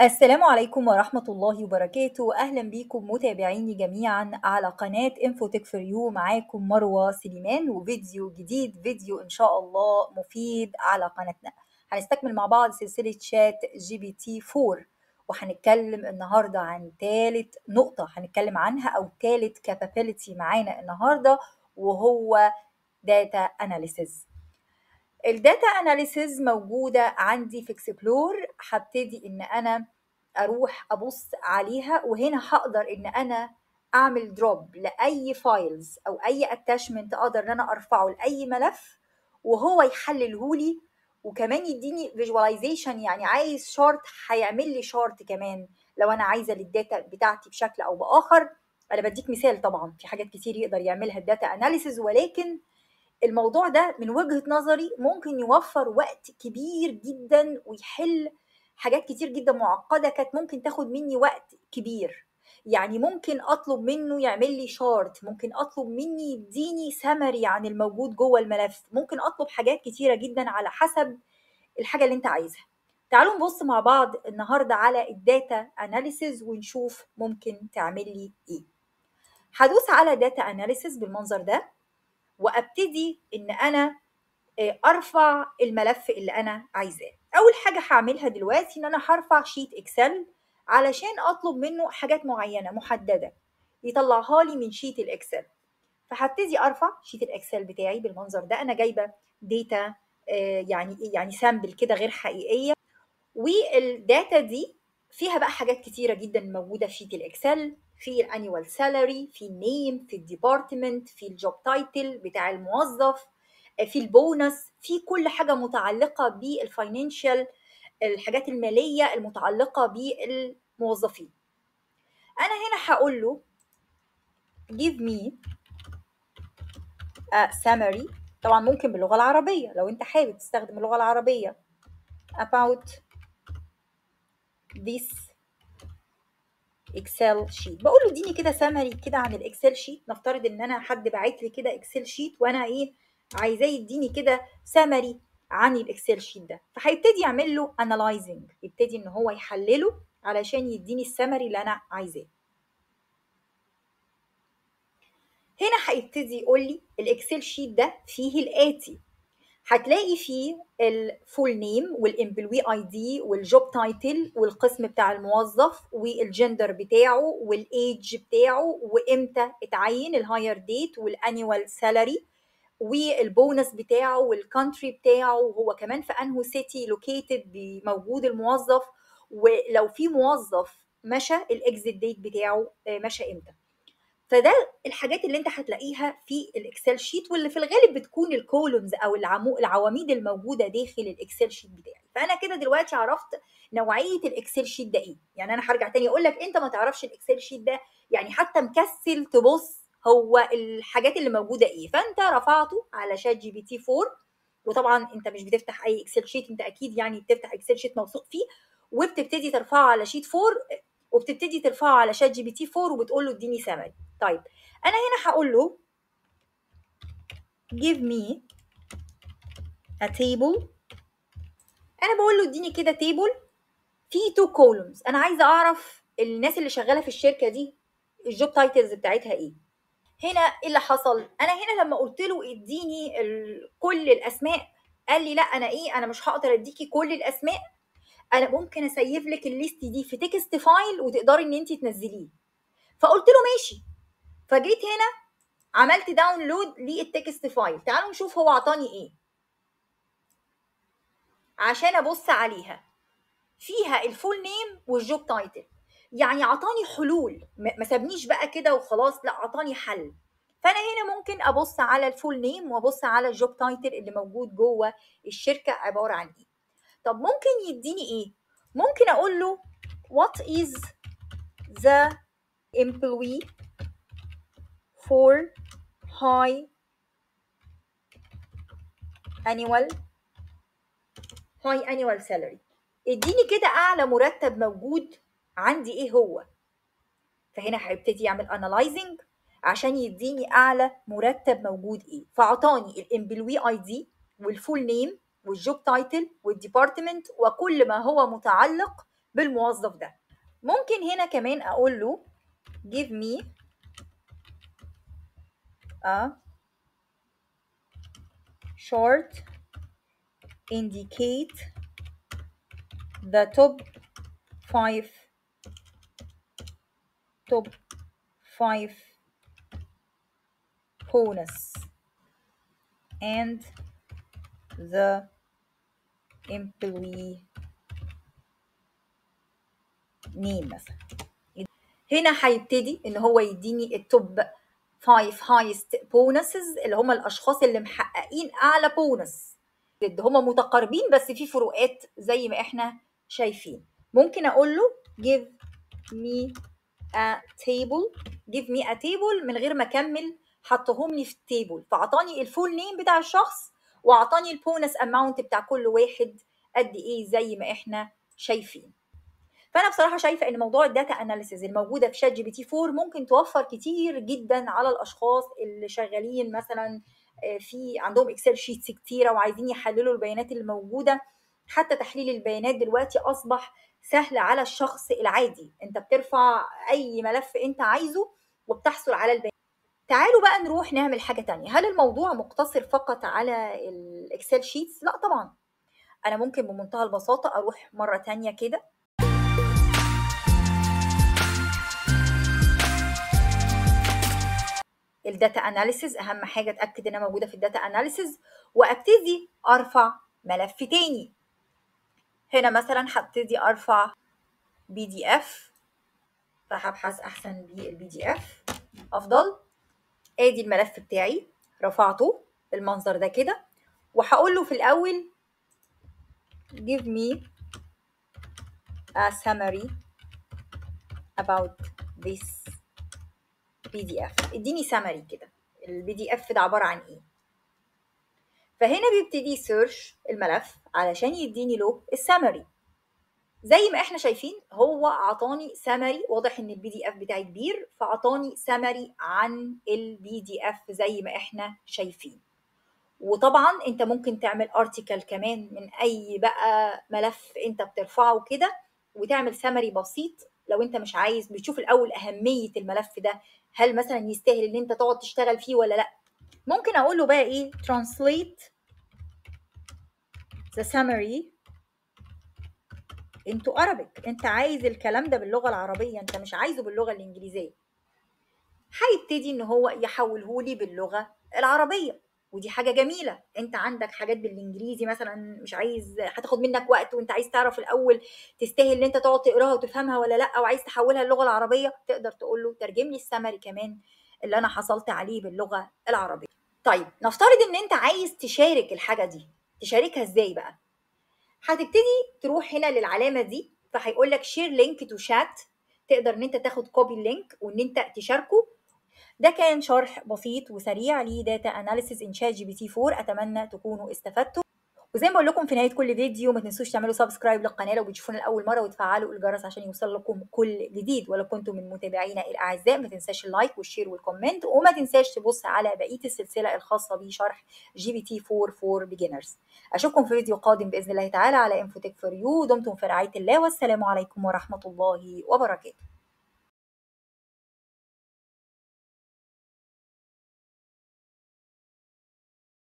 السلام عليكم ورحمة الله وبركاته أهلا بيكم متابعيني جميعا على قناة انفوتك فور يو معاكم مروة سليمان وفيديو جديد فيديو إن شاء الله مفيد على قناتنا هنستكمل مع بعض سلسلة شات جي بي تي 4 وهنتكلم النهاردة عن ثالث نقطة هنتكلم عنها أو ثالث capability معانا النهاردة وهو data analysis الداتا اناليسز موجودة عندي في اكسبلور هبتدي ان انا اروح ابص عليها وهنا هقدر ان انا اعمل دروب لاي فايلز او اي اتاشمنت اقدر ان انا ارفعه لاي ملف وهو يحلله لي وكمان يديني فيجواليزيشن يعني عايز شارت هيعمل لي شارت كمان لو انا عايزه للداتا بتاعتي بشكل او باخر انا بديك مثال طبعا في حاجات كتير يقدر يعملها الداتا اناليسز ولكن الموضوع ده من وجهة نظري ممكن يوفر وقت كبير جدا ويحل حاجات كتير جدا معقدة كانت ممكن تاخد مني وقت كبير يعني ممكن اطلب منه يعمل لي شارت ممكن اطلب مني يديني سمري عن الموجود جوه الملف ممكن اطلب حاجات كتيرة جدا على حسب الحاجة اللي انت عايزها تعالوا نبص مع بعض النهاردة على الداتا اناليسز ونشوف ممكن تعمل لي ايه هدوس على داتا اناليسز بالمنظر ده وابتدي ان انا ارفع الملف اللي انا عايزاه اول حاجه هعملها دلوقتي ان انا هرفع شيت اكسل علشان اطلب منه حاجات معينه محدده يطلعها لي من شيت الاكسل فهبتدي ارفع شيت الاكسل بتاعي بالمنظر ده انا جايبه داتا يعني ايه يعني سامبل كده غير حقيقيه والداتا دي فيها بقى حاجات كتيره جدا موجوده في شيت الاكسل في الانيوال سالاري في النيم في الديبارتمنت في الجوب تايتل بتاع الموظف في البونص في كل حاجه متعلقه بالفاينانشال الحاجات الماليه المتعلقه بالموظفين انا هنا هقول له give me a summary طبعا ممكن باللغه العربيه لو انت حابب تستخدم اللغه العربيه about this اكسل شيت بقول له اديني كده سمري كده عن الاكسل شيت نفترض ان انا حد باعت لي كده اكسل شيت وانا ايه عايزاه يديني كده سمري عن الاكسل شيت ده فهيبتدي يعمل له انالايزنج يبتدي ان هو يحلله علشان يديني السمري اللي انا عايزاه هنا هيبتدي يقول لي الاكسل شيت ده فيه الاتي هتلاقي فيه الفول نيم والامبلوي اي دي والجوب تايتل والقسم بتاع الموظف والجندر بتاعه والايدج بتاعه وامتى اتعين الهاير ديت والانيوال سالاري والبونس بتاعه والكونتري بتاعه وهو كمان في انهو سيتي لوكيتد موجود الموظف ولو في موظف مشى الاكزيت ديت بتاعه مشى امتى فده الحاجات اللي انت هتلاقيها في الاكسل شيت واللي في الغالب بتكون الكولومز او العمو العواميد الموجوده داخل الاكسل شيت بتاعي فانا كده دلوقتي عرفت نوعيه الاكسل شيت ده ايه يعني انا هرجع تاني اقول لك انت ما تعرفش الاكسل شيت ده يعني حتى مكسل تبص هو الحاجات اللي موجوده ايه فانت رفعته على شات جي بي تي 4 وطبعا انت مش بتفتح اي اكسل شيت انت اكيد يعني بتفتح اكسل شيت موثوق فيه وبتبتدي ترفعه على شيت 4 وبتبتدي ترفعه على شات جي بي تي 4 وبتقول له اديني سمري طيب انا هنا هقول له give me a table انا بقول له اديني كده تيبل فيه تو كولومز انا عايزه اعرف الناس اللي شغاله في الشركه دي الجوب تايتلز بتاعتها ايه هنا ايه اللي حصل انا هنا لما قلت له اديني كل الاسماء قال لي لا انا ايه انا مش هقدر اديكي كل الاسماء انا ممكن اسيف لك الليست دي في تكست فايل وتقدري ان انت تنزليه فقلت له ماشي فجيت هنا عملت داونلود للتكست فايل تعالوا نشوف هو عطاني ايه عشان ابص عليها فيها الفول نيم والجوب تايتل يعني عطاني حلول ما سابنيش بقى كده وخلاص لا عطاني حل فانا هنا ممكن ابص على الفول نيم وابص على الجوب تايتل اللي موجود جوه الشركه عباره عن ايه طب ممكن يديني ايه ممكن اقول له what is the employee for high annual high annual salary اديني كده اعلى مرتب موجود عندي ايه هو فهنا هيبتدي يعمل analyzing عشان يديني اعلى مرتب موجود ايه فاعطاني الامبلوي اي دي والفول نيم والجوب تايتل والديبارتمنت وكل ما هو متعلق بالموظف ده ممكن هنا كمان اقول له give me a short indicate the top five top five bonus and the employee name مثلا هنا هيبتدي ان هو يديني التوب 5 هايست بونسز اللي هم الاشخاص اللي محققين اعلى بونس هم متقاربين بس في فروقات زي ما احنا شايفين ممكن اقول له give me a table give me a table من غير ما اكمل حطهم لي في التيبل فاعطاني الفول نيم بتاع الشخص واعطاني البونس اماونت بتاع كل واحد قد ايه زي ما احنا شايفين فانا بصراحه شايفه ان موضوع الداتا اناليسيز الموجوده في شات جي بي تي 4 ممكن توفر كتير جدا على الاشخاص اللي شغالين مثلا في عندهم اكسل شيتس كتيره وعايزين يحللوا البيانات اللي موجوده حتى تحليل البيانات دلوقتي اصبح سهل على الشخص العادي انت بترفع اي ملف انت عايزه وبتحصل على البيانات تعالوا بقى نروح نعمل حاجة تانية هل الموضوع مقتصر فقط على الاكسل شيتس لا طبعا انا ممكن بمنتهى البساطة اروح مرة تانية كده الداتا اناليسز اهم حاجة اتأكد انها موجودة في الداتا اناليسز وابتدي ارفع ملف تاني هنا مثلا هبتدي ارفع بي دي اف فهبحث احسن بالبي دي اف افضل ادي الملف بتاعي رفعته بالمنظر ده كده وهقول له في الاول give me a summary about this PDF اديني summary كده البي دي اف ده عباره عن ايه فهنا بيبتدي سيرش الملف علشان يديني له السمري زي ما احنا شايفين هو عطاني سمري واضح ان البي دي اف بتاعي كبير فعطاني سمري عن البي دي اف زي ما احنا شايفين وطبعا انت ممكن تعمل ارتكل كمان من اي بقى ملف انت بترفعه كده وتعمل سمري بسيط لو انت مش عايز بتشوف الاول اهميه الملف ده هل مثلا يستاهل ان انت تقعد تشتغل فيه ولا لا ممكن اقول له بقى ايه translate the summary into Arabic انت عايز الكلام ده باللغه العربيه انت مش عايزه باللغه الانجليزيه هيبتدي ان هو يحوله لي باللغه العربيه ودي حاجه جميله انت عندك حاجات بالانجليزي مثلا مش عايز هتاخد منك وقت وانت عايز تعرف الاول تستاهل ان انت تقعد تقراها وتفهمها ولا لا او عايز تحولها للغه العربيه تقدر تقول له ترجم لي السمري كمان اللي انا حصلت عليه باللغه العربيه طيب نفترض ان انت عايز تشارك الحاجه دي تشاركها ازاي بقى هتبتدي تروح هنا للعلامه دي فهيقول لك شير لينك تو شات تقدر ان انت تاخد كوبي اللينك وان انت تشاركه ده كان شرح بسيط وسريع لداتا اناليسيس ان شات جي بي تي 4 اتمنى تكونوا استفدتوا وزي ما بقول لكم في نهايه كل فيديو ما تنسوش تعملوا سبسكرايب للقناه لو بتشوفونا لاول مره وتفعلوا الجرس عشان يوصل لكم كل جديد ولو كنتم من متابعينا الاعزاء ما تنساش اللايك والشير والكومنت وما تنساش تبص على بقيه السلسله الخاصه بشرح جي بي تي 4 فور بيجنرز اشوفكم في فيديو قادم باذن الله تعالى على انفوتك فور يو دمتم في رعايه الله والسلام عليكم ورحمه الله وبركاته